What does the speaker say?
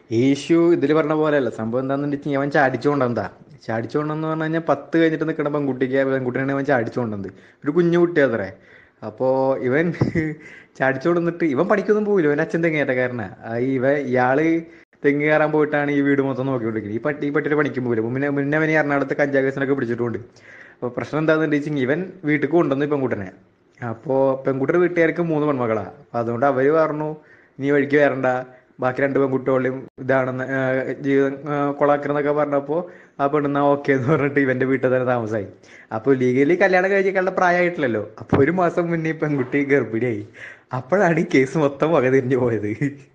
ഈ ഇഷ്യൂ ഇതിൽ പറഞ്ഞ പോലെയല്ല സംഭവം എന്താണെന്ന് വെച്ചാൽ അവൻ ചാടിച്ചുകൊണ്ടെന്താ ചാടിച്ചുകൊണ്ടെന്ന് പറഞ്ഞു കഴിഞ്ഞാൽ പത്ത് കഴിഞ്ഞിട്ട് നിൽക്കുന്ന പെൺകുട്ടിക്ക് പെൺകുട്ടിയാണ് അവൻ ചാടിച്ചുകൊണ്ടത് ഒരു കുഞ്ഞു കുട്ടിയാത്രേ അപ്പോൾ ഇവൻ ചാടിച്ചുകൊണ്ടിട്ട് ഇവൻ പണിക്കൊന്നും പോയില്ല ഇവൻ അച്ഛൻ തെങ്ങേറ്റക്കാരനാ ആ ഇവ ഇയാള് തെങ്ങ് കയറാൻ പോയിട്ടാണ് ഈ വീട് മൊത്തം നോക്കിക്കൊണ്ടിരിക്കുന്നത് ഈ പട്ടി ഈ പട്ടിയുടെ പണിക്കും പോയില്ല മുന്നേ മുന്നേ അവൻ ഈ എറണാകുളത്ത് കഞ്ചാവ് പിടിച്ചിട്ടുണ്ട് അപ്പോൾ പ്രശ്നം എന്താണെന്ന് വെച്ചാൽ ഇവൻ വീട്ടിൽ കൊണ്ടുവന്നു ഈ പെൺകുട്ടനെ അപ്പോൾ പെൺകുട്ടിയുടെ വീട്ടുകാർക്ക് മൂന്ന് പെൺമക്കളാ അപ്പോൾ അതുകൊണ്ട് അവര് പറഞ്ഞു നീ വഴിക്ക് വരണ്ട ബാക്കി രണ്ട് പെൺകുട്ടികളെയും ഇതാണെന്ന് ആ, ജീവിതം ആ, കൊളാക്കണമെന്നൊക്കെ പറഞ്ഞപ്പോൾ ആ പെണ്ണെന്നാ ഓക്കെ എന്ന് പറഞ്ഞിട്ട് ഇവന്റെ വീട്ടിൽ തന്നെ താമസമായി അപ്പോൾ ലീഗലി കല്യാണം കഴിച്ചിട്ടുള്ള പ്രായമായിട്ടില്ലല്ലോ അപ്പോൾ ഒരു മാസം മുന്നേ ഈ പെൺകുട്ടി ഗർഭിണിയായി അപ്പോഴാണ് ഈ കേസ് മൊത്തം വക തിരിഞ്ഞു പോയത്